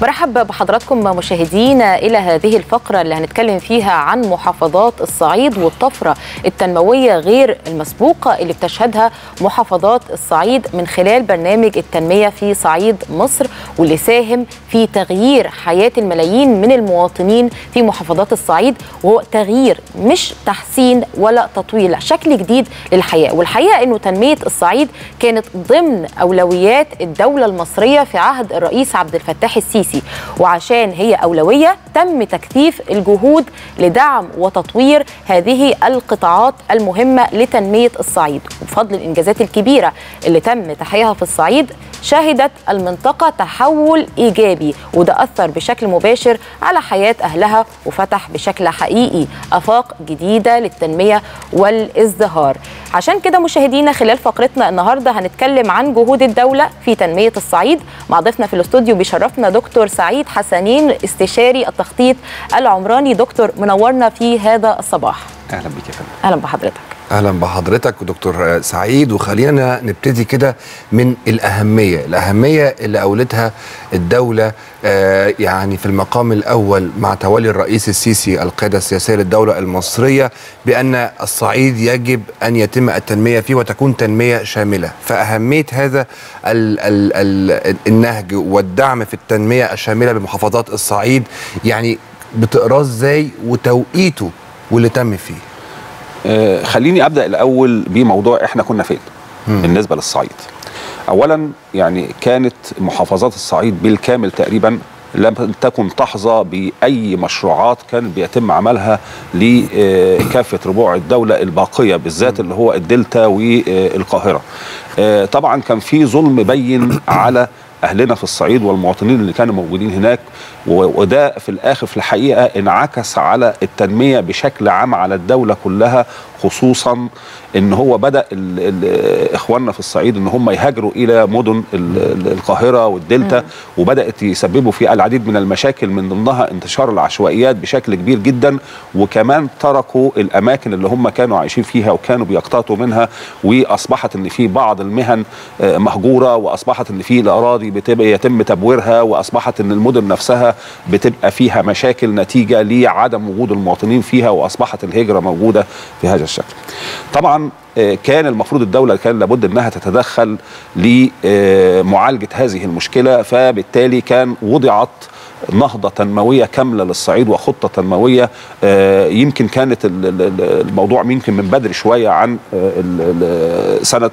برحب بحضراتكم مشاهدينا إلى هذه الفقرة اللي هنتكلم فيها عن محافظات الصعيد والطفرة التنموية غير المسبوقة اللي بتشهدها محافظات الصعيد من خلال برنامج التنمية في صعيد مصر واللي ساهم في تغيير حياة الملايين من المواطنين في محافظات الصعيد وهو تغيير مش تحسين ولا تطوير لا شكل جديد للحياة والحقيقة أنه تنمية الصعيد كانت ضمن أولويات الدولة المصرية في عهد الرئيس عبد الفتاح السيسي وعشان هي أولوية تم تكثيف الجهود لدعم وتطوير هذه القطاعات المهمة لتنمية الصعيد وبفضل الإنجازات الكبيرة اللي تم تحقيقها في الصعيد شهدت المنطقة تحول إيجابي وده أثر بشكل مباشر على حياة أهلها وفتح بشكل حقيقي آفاق جديدة للتنمية والازدهار عشان كده مشاهدينا خلال فقرتنا النهاردة هنتكلم عن جهود الدولة في تنمية الصعيد مع ضيفنا في الاستوديو بيشرفنا دكتور سعيد حسنين استشاري التخطيط العمراني دكتور منورنا في هذا الصباح اهلا بيك يا فندم أهلا بحضرتك اهلا بحضرتك دكتور سعيد وخلينا نبتدي كده من الاهميه الاهميه اللي اولتها الدوله آه يعني في المقام الاول مع تولي الرئيس السيسي القياده السياسيه للدوله المصريه بان الصعيد يجب ان يتم التنميه فيه وتكون تنميه شامله فاهميه هذا ال ال ال النهج والدعم في التنميه الشامله بمحافظات الصعيد يعني بتقراه ازاي وتوقيته واللي تم فيه آه خليني ابدا الاول بموضوع احنا كنا فين مم. بالنسبه للصعيد اولا يعني كانت محافظات الصعيد بالكامل تقريبا لم تكن تحظى باي مشروعات كان بيتم عملها لكافه ربوع الدوله الباقيه بالذات اللي هو الدلتا والقاهره آه طبعا كان في ظلم بين على اهلنا في الصعيد والمواطنين اللي كانوا موجودين هناك وده في الاخر في الحقيقه انعكس على التنميه بشكل عام على الدوله كلها خصوصا ان هو بدا ال ال اخواننا في الصعيد ان هم يهاجروا الى مدن ال القاهره والدلتا م. وبدات يسببوا في العديد من المشاكل من ضمنها انتشار العشوائيات بشكل كبير جدا وكمان تركوا الاماكن اللي هم كانوا عايشين فيها وكانوا بيقتاتوا منها واصبحت ان في بعض المهن مهجوره واصبحت ان في الاراضي بتبقى يتم تبويرها واصبحت ان المدن نفسها بتبقى فيها مشاكل نتيجه لعدم وجود المواطنين فيها واصبحت الهجره موجوده في هذا الشكل. طبعا كان المفروض الدولة كان لابد أنها تتدخل لمعالجة هذه المشكلة فبالتالي كان وضعت نهضة تنموية كاملة للصعيد وخطة تنموية يمكن كانت الموضوع يمكن من بدري شوية عن سنة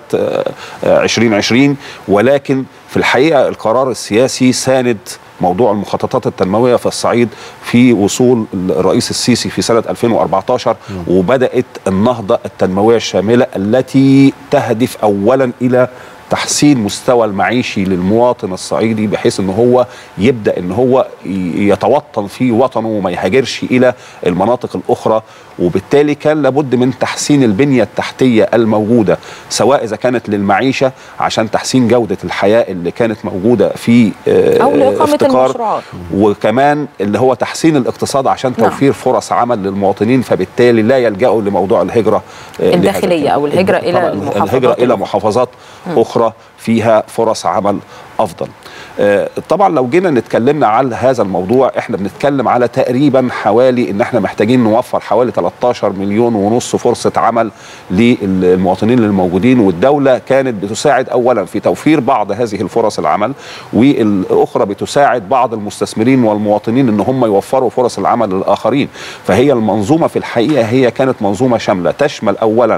2020 ولكن في الحقيقة القرار السياسي ساند موضوع المخططات التنمويه في الصعيد في وصول الرئيس السيسي في سنه 2014 م. وبدات النهضه التنمويه الشامله التي تهدف اولا الى تحسين مستوى المعيشي للمواطن الصعيدي بحيث ان هو يبدا ان هو يتوطن في وطنه وما يهاجرش الى المناطق الاخرى وبالتالي كان لابد من تحسين البنيه التحتيه الموجوده سواء اذا كانت للمعيشه عشان تحسين جوده الحياه اللي كانت موجوده في او لاقامه المشروعات وكمان اللي هو تحسين الاقتصاد عشان توفير نعم. فرص عمل للمواطنين فبالتالي لا يلجأوا لموضوع الهجره الداخليه او الهجره الى المحافظات الهجره الى محافظات م. اخرى فيها فرص عمل افضل طبعا لو جينا نتكلمنا على هذا الموضوع احنا بنتكلم على تقريبا حوالي ان احنا محتاجين نوفر حوالي 13 مليون ونص فرصه عمل للمواطنين الموجودين والدوله كانت بتساعد اولا في توفير بعض هذه الفرص العمل والاخرى بتساعد بعض المستثمرين والمواطنين ان هم يوفروا فرص العمل للاخرين فهي المنظومه في الحقيقه هي كانت منظومه شامله تشمل اولا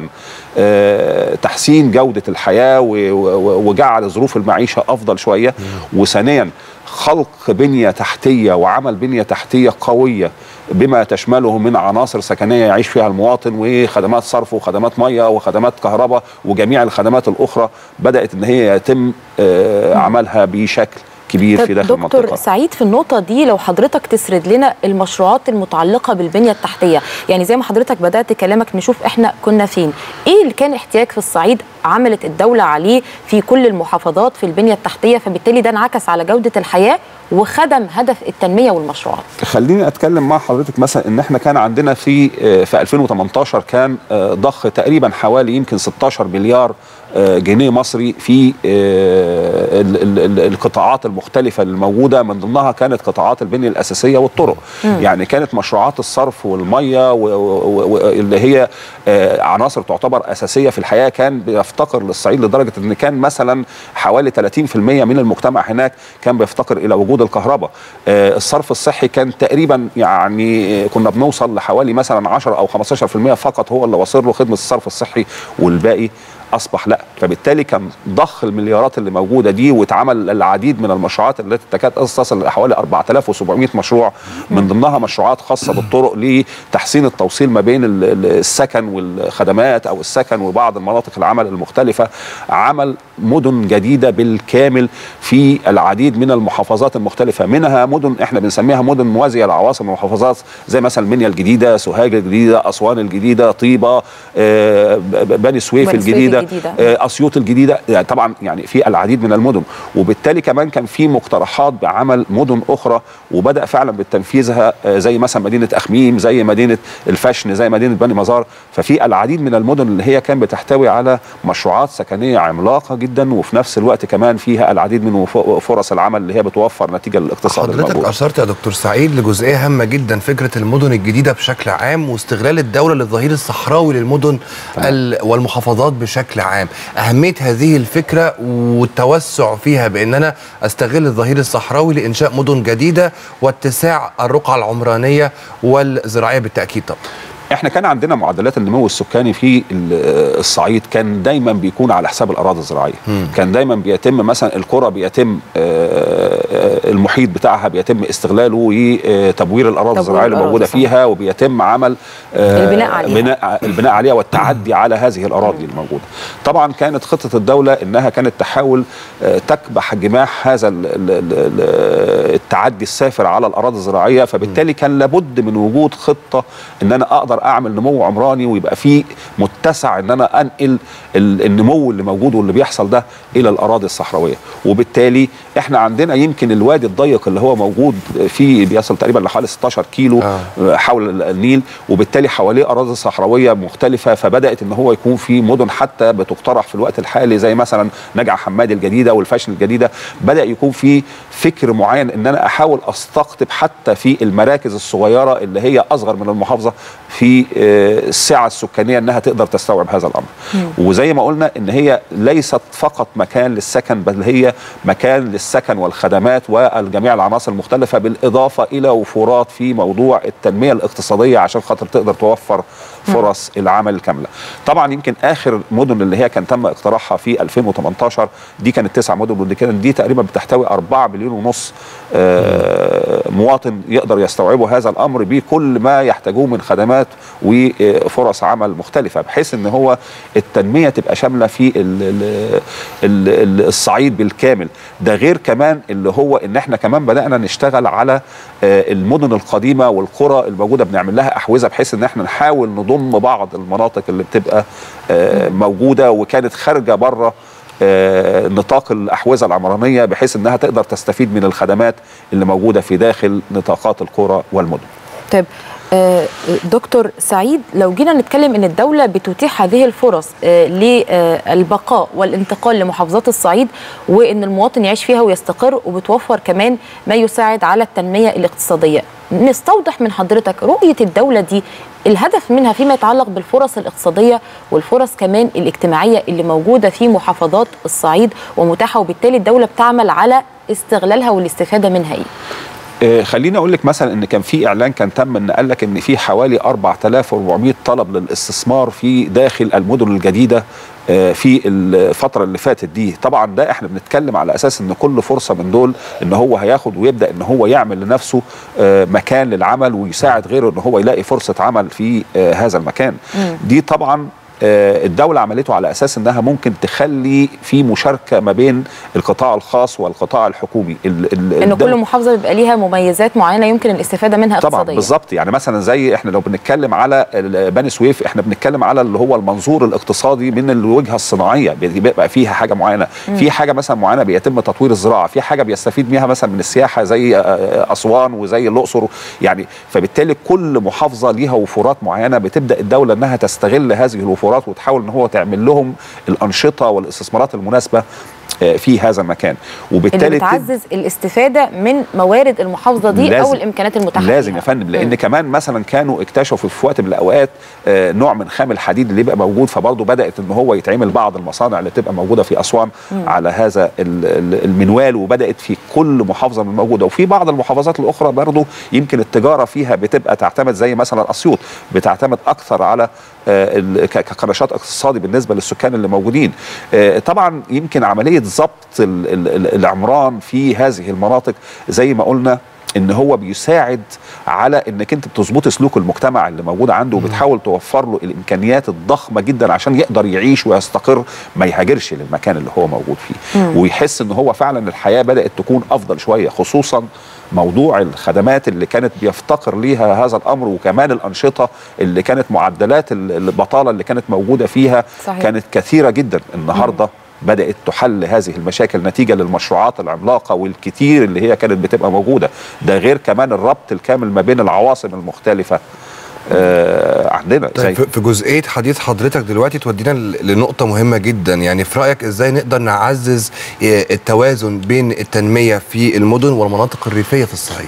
تحسين جوده الحياه وجعل ظروف المعيشه افضل شويه وثانيا خلق بنيه تحتيه وعمل بنيه تحتيه قويه بما تشمله من عناصر سكنيه يعيش فيها المواطن وخدمات صرف وخدمات ميه وخدمات كهرباء وجميع الخدمات الاخرى بدات ان هي يتم عملها بشكل كبير في داخل دكتور المنطقه دكتور سعيد في النقطه دي لو حضرتك تسرد لنا المشروعات المتعلقه بالبنيه التحتيه يعني زي ما حضرتك بدات كلامك نشوف احنا كنا فين ايه اللي كان احتياج في الصعيد عملت الدوله عليه في كل المحافظات في البنيه التحتيه فبالتالي ده انعكس على جوده الحياه وخدم هدف التنميه والمشروعات خليني اتكلم مع حضرتك مثلا ان احنا كان عندنا في في 2018 كان ضخ تقريبا حوالي يمكن 16 مليار آه، جنيه مصري في آه، ال- ال- ال- القطاعات المختلفه الموجوده من ضمنها كانت قطاعات البنيه الاساسيه والطرق يعني كانت مشروعات الصرف والميه و- و- و- اللي هي آه، عناصر تعتبر اساسيه في الحياه كان بيفتقر للصعيد لدرجه ان كان مثلا حوالي 30% من المجتمع هناك كان بيفتقر الى وجود الكهرباء آه، الصرف الصحي كان تقريبا يعني آه، كنا بنوصل لحوالي مثلا 10 او 15% فقط هو اللي واصل له خدمه الصرف الصحي والباقي اصبح لا فبالتالي كان ضخ المليارات اللي موجوده دي واتعمل العديد من المشروعات التي تكاد تصل لحوالي 4700 مشروع من ضمنها مشروعات خاصه بالطرق لتحسين التوصيل ما بين ال- ال- السكن والخدمات او السكن وبعض المناطق العمل المختلفه عمل مدن جديده بالكامل في العديد من المحافظات المختلفه منها مدن احنا بنسميها مدن موازيه لعواصم المحافظات زي مثلا المنيا الجديده سوهاج الجديده اسوان الجديده طيبه آه، ب- ب- بني سويف بني سويف الجديده الجديدة. آه، اسيوط الجديده يعني طبعا يعني في العديد من المدن وبالتالي كمان كان في مقترحات بعمل مدن اخرى وبدا فعلا بتنفيذها آه، زي مثلا مدينه اخميم زي مدينه الفشن زي مدينه بني مزار ففي العديد من المدن اللي هي كان بتحتوي على مشروعات سكنيه عملاقه جدا وفي نفس الوقت كمان فيها العديد من وف- فرص العمل اللي هي بتوفر نتيجه للاقتصاد حضرتك الموجود اشرت يا دكتور سعيد لجزئيه هامه جدا فكره المدن الجديده بشكل عام واستغلال الدوله للظهير الصحراوي للمدن ال- والمحافظات بشكل عام اهميه هذه الفكره والتوسع فيها بان انا استغل الظهير الصحراوي لانشاء مدن جديده واتساع الرقعه العمرانيه والزراعيه بالتاكيد طبعا احنا كان عندنا معدلات النمو السكاني في ال- الصعيد كان دايما بيكون على حساب الاراضي الزراعيه كان دايما بيتم مثلا القرى بيتم آه، آه، المحيط بتاعها بيتم استغلاله لتبوير الاراضي الزراعيه اللي الأراضي، موجوده صح. فيها وبيتم عمل آه، البناء عليها. بناء البناء عليها والتعدي على هذه الاراضي الموجوده طبعا كانت خطه الدوله انها كانت تحاول آه، تكبح جماح هذا ال- ال- ال- ال- التعدي السافر على الاراضي الزراعيه فبالتالي كان لابد من وجود خطه ان انا اقدر اعمل نمو عمراني ويبقى فيه متسع ان انا انقل ال- النمو اللي موجود واللي بيحصل ده الى الاراضي الصحراويه وبالتالي احنا عندنا يمكن الوادي الضيق اللي هو موجود فيه بيصل تقريبا لحوالي 16 كيلو آه. حول النيل وبالتالي حواليه اراضي صحراويه مختلفه فبدات ان هو يكون في مدن حتى بتقترح في الوقت الحالي زي مثلا نجع حمادي الجديده والفاشن الجديده بدا يكون في فكر معين ان انا احاول استقطب حتى في المراكز الصغيره اللي هي اصغر من المحافظه في آه، السعه السكانيه انها تقدر تستوعب هذا الامر وزي ما قلنا ان هي ليست فقط مكان للسكن بل هي مكان للسكن والخدمات والجميع العناصر المختلفه بالاضافه الى وفورات في موضوع التنميه الاقتصاديه عشان خاطر تقدر توفر فرص العمل الكامله. طبعا يمكن اخر مدن اللي هي كان تم اقتراحها في 2018 دي كانت تسع مدن ودي كانت دي تقريبا بتحتوي 4 مليون ونص آه، مواطن يقدر يستوعبوا هذا الامر بكل ما يحتاجوه من خدمات وفرص عمل مختلفه بحيث ان هو التنميه تبقى شامله في ال- ال- ال- ال- الصعيد بالكامل ده غير كمان اللي هو ان احنا كمان بدانا نشتغل على آه، المدن القديمه والقرى الموجوده بنعمل لها احوزه بحيث ان احنا نحاول نضم بعض المناطق اللي بتبقى آه، موجوده وكانت خارجه بره آه، نطاق الاحوزه العمرانيه بحيث انها تقدر تستفيد من الخدمات اللي موجوده في داخل نطاقات القرى والمدن. طيب آه، دكتور سعيد لو جينا نتكلم ان الدوله بتتيح هذه الفرص آه، للبقاء والانتقال لمحافظات الصعيد وان المواطن يعيش فيها ويستقر وبتوفر كمان ما يساعد على التنميه الاقتصاديه نستوضح من حضرتك رؤيه الدوله دي الهدف منها فيما يتعلق بالفرص الاقتصاديه والفرص كمان الاجتماعيه اللي موجوده في محافظات الصعيد ومتاحه وبالتالي الدوله بتعمل على استغلالها والاستفاده منها ايه آه، خليني اقول لك مثلا ان كان في اعلان كان تم ان قال لك ان في حوالي 4400 طلب للاستثمار في داخل المدن الجديده آه، في الفتره اللي فاتت دي طبعا ده احنا بنتكلم على اساس ان كل فرصه من دول ان هو هياخد ويبدا ان هو يعمل لنفسه آه، مكان للعمل ويساعد غيره ان هو يلاقي فرصه عمل في آه، هذا المكان دي طبعا آه، الدولة عملته على أساس أنها ممكن تخلي في مشاركة ما بين القطاع الخاص والقطاع الحكومي ال- ال- ان الدولة- كل محافظه بيبقى ليها مميزات معينه يمكن الاستفاده منها طبعا اقتصاديا بالظبط يعني مثلا زي احنا لو بنتكلم على ال- بني سويف احنا بنتكلم على اللي هو المنظور الاقتصادي من الوجهه الصناعيه بيبقى فيها حاجه معينه في حاجه مثلا معينه بيتم تطوير الزراعه في حاجه بيستفيد منها مثلا من السياحه زي آه، اسوان وزي الاقصر يعني فبالتالي كل محافظه ليها وفورات معينه بتبدا الدوله انها تستغل هذه الوفورات توفرات وتحاول ان هو تعمل لهم الانشطه والاستثمارات المناسبه آه، في هذا المكان اللي وبالتالي تب- بتعزز الاستفاده من موارد المحافظه دي لازم- او الامكانيات المتاحه لازم فيها. يا فندم لان مم. كمان مثلا كانوا اكتشفوا في وقت من الاوقات آه، نوع من خام الحديد اللي يبقى موجود فبرضه بدات ان هو يتعمل بعض المصانع اللي تبقى موجوده في اسوان على هذا ال- ال- المنوال وبدات في كل محافظه من موجوده وفي بعض المحافظات الاخرى برضه يمكن التجاره فيها بتبقى تعتمد زي مثلا اسيوط بتعتمد اكثر على آه، ال- ك- كنشاط اقتصادي بالنسبه للسكان اللي موجودين آه، طبعا يمكن عمليه ضبط ال- ال- ال- العمران في هذه المناطق زي ما قلنا ان هو بيساعد على انك انت بتظبط سلوك المجتمع اللي موجود عنده وبتحاول توفر له الامكانيات الضخمه جدا عشان يقدر يعيش ويستقر ما يهاجرش للمكان اللي هو موجود فيه ويحس ان هو فعلا الحياه بدات تكون افضل شويه خصوصا موضوع الخدمات اللي كانت بيفتقر ليها هذا الامر وكمان الانشطه اللي كانت معدلات ال- البطاله اللي كانت موجوده فيها صحيح. كانت كثيره جدا النهارده بدات تحل هذه المشاكل نتيجه للمشروعات العملاقه والكتير اللي هي كانت بتبقى موجوده ده غير كمان الربط الكامل ما بين العواصم المختلفه آه عندنا طيب في- في جزئيه حديث حضرتك دلوقتي تودينا ل- لنقطه مهمه جدا يعني في رايك ازاي نقدر نعزز آه، التوازن بين التنميه في المدن والمناطق الريفيه في الصعيد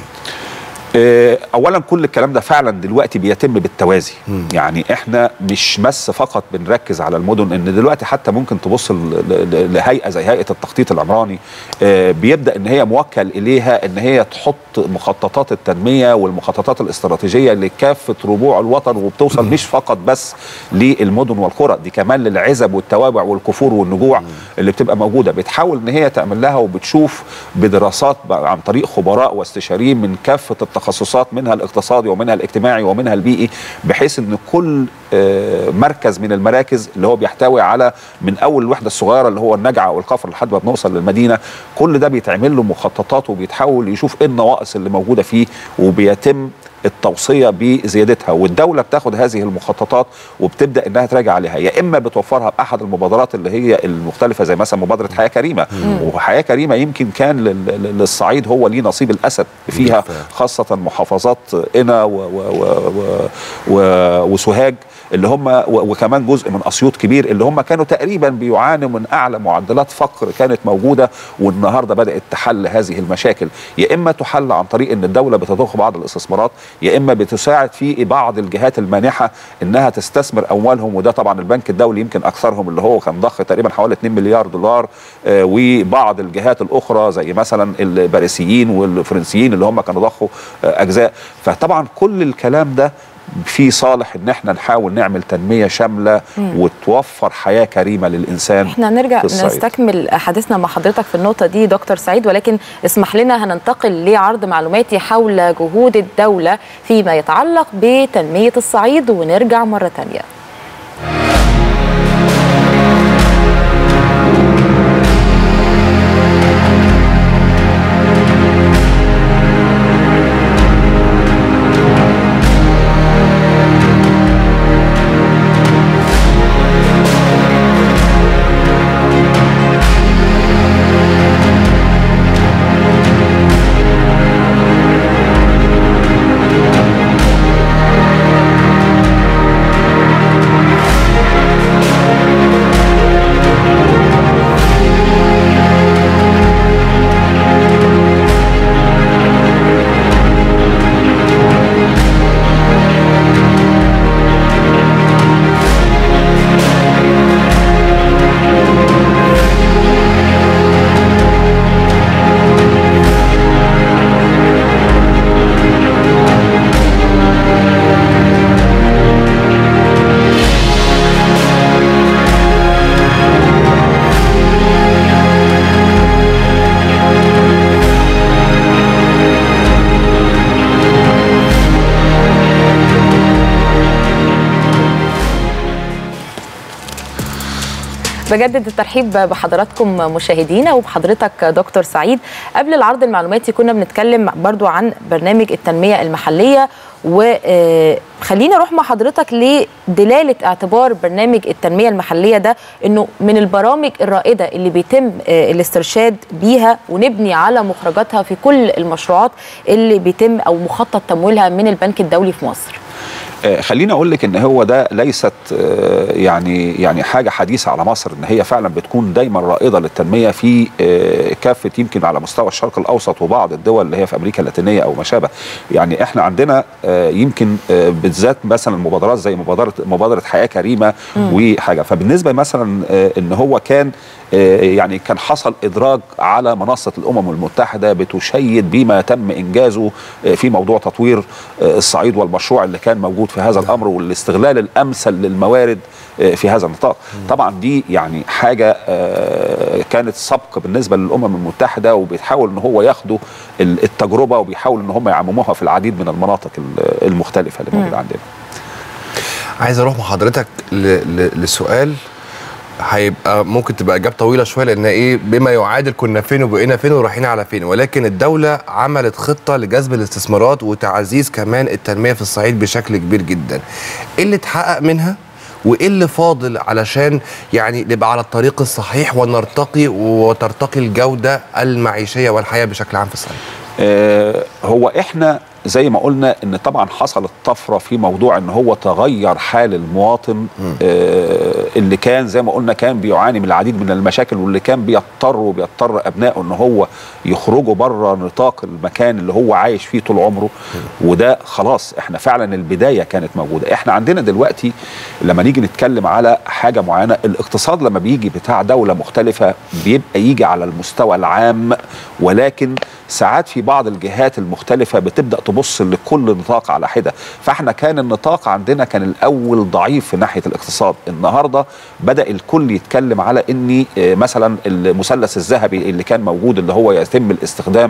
آه، اولا كل الكلام ده فعلا دلوقتي بيتم بالتوازي يعني احنا مش بس فقط بنركز على المدن ان دلوقتي حتى ممكن تبص ل- ل- لهيئه زي هيئه التخطيط العمراني آه، بيبدا ان هي موكل اليها ان هي تحط مخططات التنميه والمخططات الاستراتيجيه لكافه ربوع الوطن وبتوصل مش فقط بس للمدن والقرى دي كمان للعزب والتوابع والكفور والنجوع اللي بتبقى موجوده بتحاول ان هي تعمل لها وبتشوف بدراسات بقى عن طريق خبراء واستشاريين من كافه التخصصات منها الاقتصادي ومنها الاجتماعي ومنها البيئي بحيث ان كل آه، مركز من المراكز اللي هو بيحتوي على من اول الوحده الصغيره اللي هو النجعه والكفر لحد ما بنوصل للمدينه كل ده بيتعمل له مخططات وبيتحاول يشوف ايه النواقص اللي موجوده فيه وبيتم التوصيه بزيادتها والدوله بتاخد هذه المخططات وبتبدا انها تراجع عليها يا اما بتوفرها باحد المبادرات اللي هي المختلفه زي مثلا مبادره حياه كريمه وحياه كريمه يمكن كان لل- لل- للصعيد هو ليه نصيب الاسد فيها بالفعل. خاصه محافظات قنا و و و و و وسوهاج اللي هم و- وكمان جزء من اسيوط كبير اللي هم كانوا تقريبا بيعانوا من اعلى معدلات فقر كانت موجوده والنهارده بدات تحل هذه المشاكل يا اما تحل عن طريق ان الدوله بتضخ بعض الاستثمارات يا اما بتساعد في بعض الجهات المانحه انها تستثمر اموالهم وده طبعا البنك الدولي يمكن اكثرهم اللي هو كان ضخ تقريبا حوالي 2 مليار دولار آه، وبعض الجهات الاخرى زي مثلا الباريسيين والفرنسيين اللي هم كانوا ضخوا آه، اجزاء فطبعا كل الكلام ده في صالح ان احنا نحاول نعمل تنميه شامله وتوفر حياه كريمه للانسان احنا هنرجع في الصعيد. نستكمل حديثنا مع حضرتك في النقطة دي دكتور سعيد ولكن اسمح لنا هننتقل لعرض معلوماتي حول جهود الدولة فيما يتعلق بتنمية الصعيد ونرجع مرة تانية بجدد الترحيب بحضراتكم مشاهدينا وبحضرتك دكتور سعيد قبل العرض المعلوماتي كنا بنتكلم برضو عن برنامج التنمية المحلية وخلينا اروح مع حضرتك لدلالة اعتبار برنامج التنمية المحلية ده انه من البرامج الرائدة اللي بيتم آه، الاسترشاد بيها ونبني على مخرجاتها في كل المشروعات اللي بيتم او مخطط تمويلها من البنك الدولي في مصر آه، خليني اقول لك ان هو ده ليست آه، يعني يعني حاجه حديثه على مصر ان هي فعلا بتكون دايما رائده للتنميه في آه، كافه يمكن على مستوى الشرق الاوسط وبعض الدول اللي هي في امريكا اللاتينيه او ما شابه يعني احنا عندنا آه، يمكن آه، بالذات مثلا مبادرات زي مبادره مبادره حياه كريمه وحاجه فبالنسبه مثلا آه، ان هو كان آه، يعني كان حصل ادراج على منصه الامم المتحده بتشيد بما تم انجازه آه، في موضوع تطوير آه، الصعيد والمشروع اللي كان موجود في هذا الامر والاستغلال الامثل للموارد آه، في هذا النطاق طبعا دي يعني حاجه آه، كانت سبق بالنسبه للامم المتحده وبيحاول ان هو ياخدوا ال- التجربه وبيحاول ان هم يعمموها في العديد من المناطق ال- المختلفه اللي موجوده عندنا عايز اروح مع حضرتك ل... ل... لسؤال هيبقى ممكن تبقى اجابه طويله شويه لان ايه بما يعادل كنا فين وبقينا فين ورايحين على فين ولكن الدوله عملت خطه لجذب الاستثمارات وتعزيز كمان التنميه في الصعيد بشكل كبير جدا ايه اللي اتحقق منها وايه اللي فاضل علشان يعني نبقى على الطريق الصحيح ونرتقي وترتقي الجوده المعيشيه والحياه بشكل عام في الصعيد آه، هو احنا زي ما قلنا ان طبعا حصلت طفره في موضوع ان هو تغير حال المواطن آه اللي كان زي ما قلنا كان بيعاني من العديد من المشاكل واللي كان بيضطر وبيضطر ابنائه ان هو يخرجوا بره نطاق المكان اللي هو عايش فيه طول عمره وده خلاص احنا فعلا البدايه كانت موجوده احنا عندنا دلوقتي لما نيجي نتكلم على حاجه معينه الاقتصاد لما بيجي بتاع دوله مختلفه بيبقى يجي على المستوى العام ولكن ساعات في بعض الجهات المختلفة بتبدأ تبص لكل نطاق على حدة فاحنا كان النطاق عندنا كان الأول ضعيف في ناحية الاقتصاد النهاردة بدأ الكل يتكلم على ان آه، مثلا المثلث الذهبي اللي كان موجود اللي هو يتم الاستخدام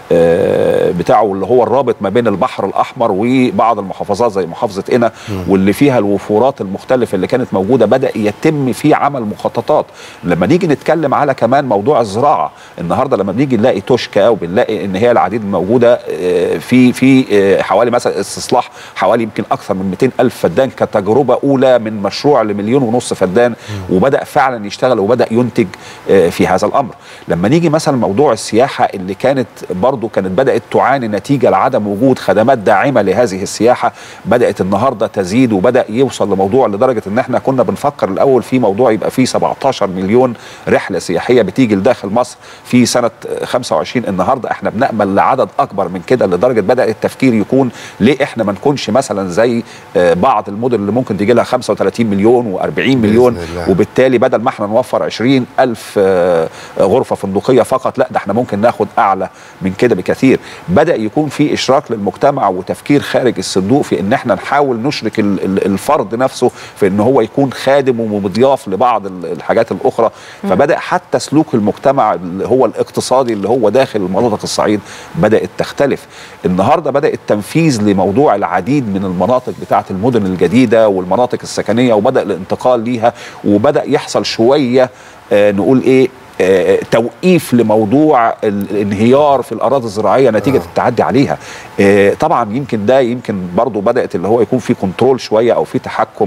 آه، بتاعه اللي هو الرابط ما بين البحر الأحمر وبعض المحافظات زي محافظة قنا واللي فيها الوفورات المختلفة اللي كانت موجودة بدأ يتم فيه عمل مخططات لما نيجي نتكلم على كمان موضوع الزراعة النهاردة لما بنيجي نلاقي توشكا وبنلاقي ان هي العديد موجودة آه، في في آه، حوالي مثلا استصلاح حوالي يمكن اكثر من 200 الف فدان كتجربة اولى من مشروع لمليون ونص فدان وبدأ فعلا يشتغل وبدأ ينتج آه، في هذا الامر لما نيجي مثلا موضوع السياحة اللي كانت برضو كانت بدأت تعاني نتيجة لعدم وجود خدمات داعمة لهذه السياحة بدأت النهاردة تزيد وبدأ يوصل لموضوع لدرجة ان احنا كنا بنفكر الاول في موضوع يبقى فيه 17 مليون رحلة سياحية بتيجي لداخل مصر في سنة 25 النهاردة احنا بنأمل لعدد اكبر من كده لدرجة بدأ التفكير يكون ليه احنا ما نكونش مثلا زي آه، بعض المدن اللي ممكن تيجي لها 35 مليون و40 مليون الله. وبالتالي بدل ما احنا نوفر 20 ألف آه، غرفة فندقية فقط لا ده احنا ممكن ناخد أعلى من كده بكثير بدأ يكون في إشراك للمجتمع وتفكير خارج الصندوق في إن احنا نحاول نشرك ال- ال- الفرد نفسه في إن هو يكون خادم ومضياف لبعض ال- الحاجات الأخرى فبدأ حتى سلوك المجتمع اللي هو الاقتصادي اللي هو داخل مناطق الصعيد بدأت تختلف النهاردة بدأ التنفيذ لموضوع العديد من المناطق بتاعة المدن الجديدة والمناطق السكنية وبدأ الانتقال ليها وبدأ يحصل شوية آه نقول ايه آه، توقيف لموضوع ال- الانهيار في الاراضي الزراعيه نتيجه آه. التعدي عليها آه، طبعا يمكن ده يمكن برضو بدات اللي هو يكون في كنترول شويه او في تحكم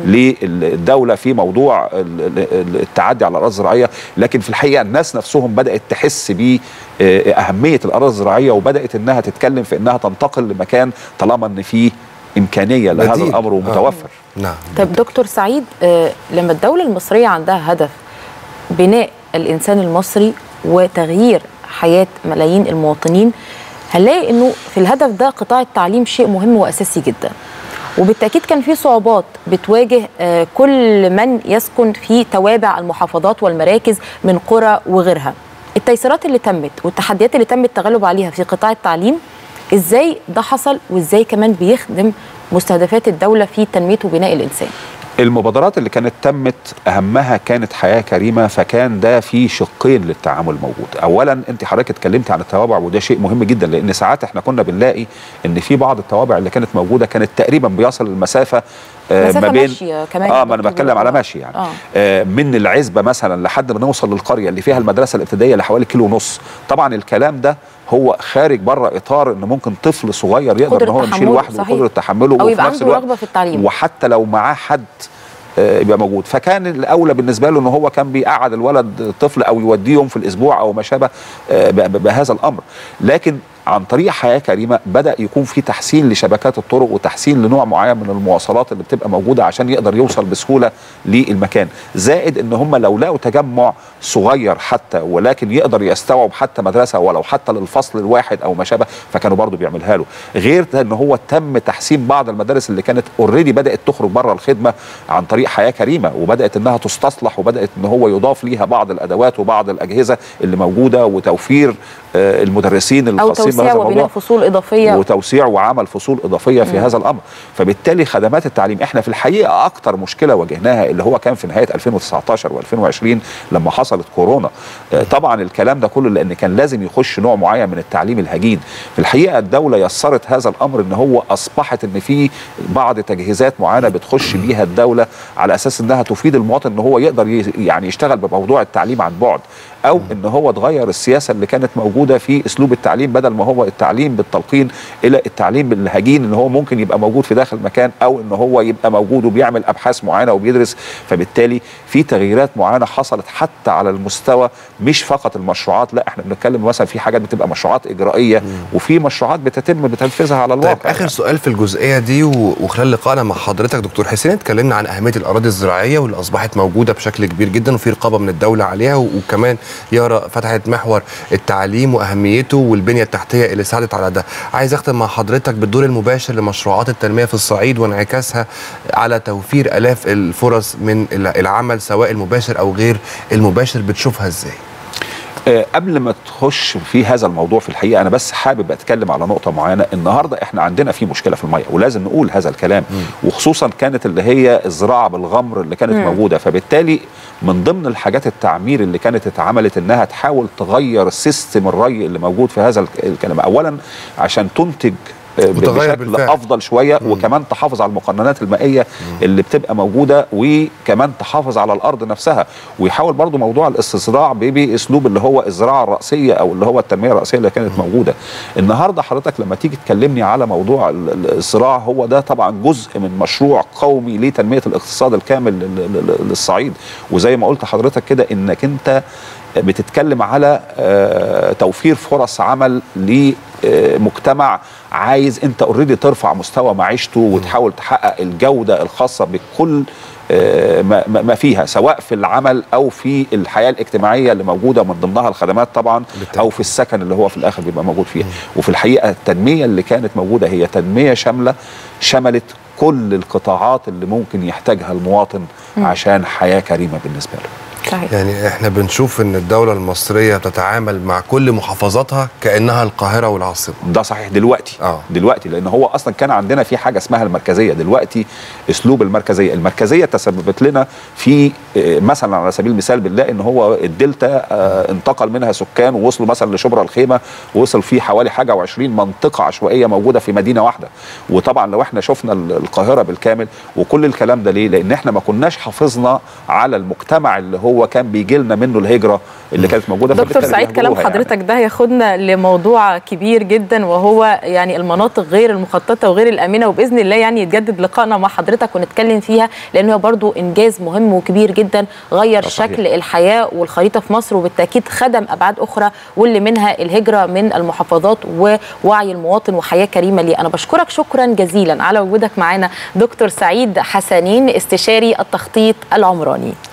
للدوله في موضوع ال- ال- التعدي على الاراضي الزراعيه لكن في الحقيقه الناس نفسهم بدات تحس ب اهميه الاراضي الزراعيه وبدات انها تتكلم في انها تنتقل لمكان طالما ان في امكانيه لهذا بديل. الامر آه. ومتوفر نعم طب دكتور سعيد آه، لما الدولة المصرية عندها هدف بناء الإنسان المصري وتغيير حياة ملايين المواطنين هنلاقي إنه في الهدف ده قطاع التعليم شيء مهم وأساسي جدا وبالتأكيد كان في صعوبات بتواجه آه، كل من يسكن في توابع المحافظات والمراكز من قرى وغيرها التيسيرات اللي تمت والتحديات اللي تم التغلب عليها في قطاع التعليم ازاي ده حصل وازاي كمان بيخدم مستهدفات الدولة في تنمية وبناء الإنسان المبادرات اللي كانت تمت اهمها كانت حياه كريمه فكان ده في شقين للتعامل موجود اولا انت حضرتك اتكلمت عن التوابع وده شيء مهم جدا لان ساعات احنا كنا بنلاقي ان في بعض التوابع اللي كانت موجوده كانت تقريبا بيصل المسافه آه، مسافة ما بين ماشية كمان اه ما انا دكتور بتكلم على بيقول. ماشي يعني آه. آه من العزبه مثلا لحد ما نوصل للقريه اللي فيها المدرسه الابتدائيه لحوالي كيلو ونص طبعا الكلام ده هو خارج بره اطار ان ممكن طفل صغير يقدر قدرة ان هو يشيل تحمله، لوحده صحيح. وقدره تحمله أو وفي يبقى نفس عنده الوقت رغبة في التعليم. وحتى لو معاه حد آه، يبقى موجود فكان الاولى بالنسبه له ان هو كان بيقعد الولد طفل او يوديهم في الاسبوع او ما شابه آه، ب- ب- بهذا الامر لكن عن طريق حياه كريمه بدا يكون في تحسين لشبكات الطرق وتحسين لنوع معين من المواصلات اللي بتبقى موجوده عشان يقدر يوصل بسهوله للمكان زائد ان هم لو لقوا تجمع صغير حتى ولكن يقدر يستوعب حتى مدرسه ولو حتى للفصل الواحد او ما شابه فكانوا برضو بيعملها له غير ده ان هو تم تحسين بعض المدارس اللي كانت اوريدي بدات تخرج بره الخدمه عن طريق حياه كريمه وبدات انها تستصلح وبدات ان هو يضاف ليها بعض الادوات وبعض الاجهزه اللي موجوده وتوفير آه، المدرسين او الخاصين توسيع بهذا وبناء الموضوع فصول اضافيه وتوسيع وعمل فصول اضافيه في هذا الامر فبالتالي خدمات التعليم احنا في الحقيقه اكتر مشكله واجهناها اللي هو كان في نهايه 2019 و2020 لما حصلت كورونا آه، طبعا الكلام ده كله لان كان لازم يخش نوع معين من التعليم الهجين في الحقيقه الدوله يسرت هذا الامر ان هو اصبحت ان في بعض تجهيزات معينه بتخش بيها الدوله على اساس انها تفيد المواطن ان هو يقدر ي- يعني يشتغل بموضوع التعليم عن بعد او ان هو تغير السياسه اللي كانت موجوده في اسلوب التعليم بدل ما هو التعليم بالتلقين الى التعليم بالهجين ان هو ممكن يبقى موجود في داخل مكان او ان هو يبقى موجود وبيعمل ابحاث معينه وبيدرس فبالتالي في تغييرات معينه حصلت حتى على المستوى مش فقط المشروعات لا احنا بنتكلم مثلا في حاجات بتبقى مشروعات اجرائيه وفي مشروعات بتتم بتنفيذها على الواقع طيب اخر سؤال في الجزئيه دي و- وخلال لقائنا مع حضرتك دكتور حسين اتكلمنا عن اهميه الاراضي الزراعيه واللي اصبحت موجوده بشكل كبير جدا وفي رقابه من الدوله عليها و- وكمان يارا فتحت محور التعليم واهميته والبنيه التحتيه اللي ساعدت على ده عايز اختم مع حضرتك بالدور المباشر لمشروعات التنميه في الصعيد وانعكاسها على توفير الاف الفرص من الع- العمل سواء المباشر او غير المباشر بتشوفها ازاي آه، قبل ما تخش في هذا الموضوع في الحقيقه انا بس حابب اتكلم على نقطه معينه النهارده احنا عندنا في مشكله في الميه ولازم نقول هذا الكلام وخصوصا كانت اللي هي الزراعه بالغمر اللي كانت موجوده فبالتالي من ضمن الحاجات التعمير اللي كانت اتعملت انها تحاول تغير سيستم الري اللي موجود في هذا الك- الكلام اولا عشان تنتج آه، وتغير بشكل بالفعل. افضل شويه وكمان تحافظ على المقننات المائيه اللي بتبقى موجوده وكمان تحافظ على الارض نفسها ويحاول برضو موضوع الاستصراع ب- باسلوب اللي هو الزراعه الراسيه او اللي هو التنميه الراسيه اللي كانت موجوده النهارده حضرتك لما تيجي تكلمني على موضوع ال- ال- الزراعه هو ده طبعا جزء من مشروع قومي لتنميه الاقتصاد الكامل لل- لل- للصعيد وزي ما قلت حضرتك كده انك انت بتتكلم على آه، توفير فرص عمل لمجتمع عايز انت اوريدي ترفع مستوى معيشته وتحاول تحقق الجوده الخاصه بكل آه، ما ما- ما فيها سواء في العمل او في الحياه الاجتماعيه اللي موجوده من ضمنها الخدمات طبعا او في السكن اللي هو في الاخر بيبقى موجود فيها وفي الحقيقه التنميه اللي كانت موجوده هي تنميه شامله شملت كل القطاعات اللي ممكن يحتاجها المواطن عشان حياه كريمه بالنسبه له صحيح يعني احنا بنشوف ان الدولة المصرية بتتعامل مع كل محافظاتها كأنها القاهرة والعاصمة ده صحيح دلوقتي آه. دلوقتي لان هو اصلا كان عندنا في حاجه اسمها المركزيه دلوقتي اسلوب المركزيه المركزيه تسببت لنا في آه، مثلا على سبيل المثال بنلاقي ان هو الدلتا آه، انتقل منها سكان ووصلوا مثلا لشبرا الخيمه وصل في حوالي حاجه و20 منطقه عشوائيه موجوده في مدينه واحده وطبعا لو احنا شفنا ال- القاهره بالكامل وكل الكلام ده ليه لان احنا ما كناش حافظنا على المجتمع اللي هو كان بيجي لنا منه الهجره اللي كانت موجوده دكتور فبالتالي سعيد كلام بيهجروها يعني. حضرتك ده ياخدنا لموضوع كبير جدا وهو يعني المناطق غير المخططه وغير الامنه وباذن الله يعني يتجدد لقائنا مع حضرتك ونتكلم فيها لان هو برضو انجاز مهم وكبير جدا غير ده صحيح. شكل الحياه والخريطه في مصر وبالتاكيد خدم ابعاد اخرى واللي منها الهجره من المحافظات ووعي المواطن وحياه كريمه ليه انا بشكرك شكرا جزيلا على وجودك معنا دكتور سعيد حسنين استشاري التخطيط العمراني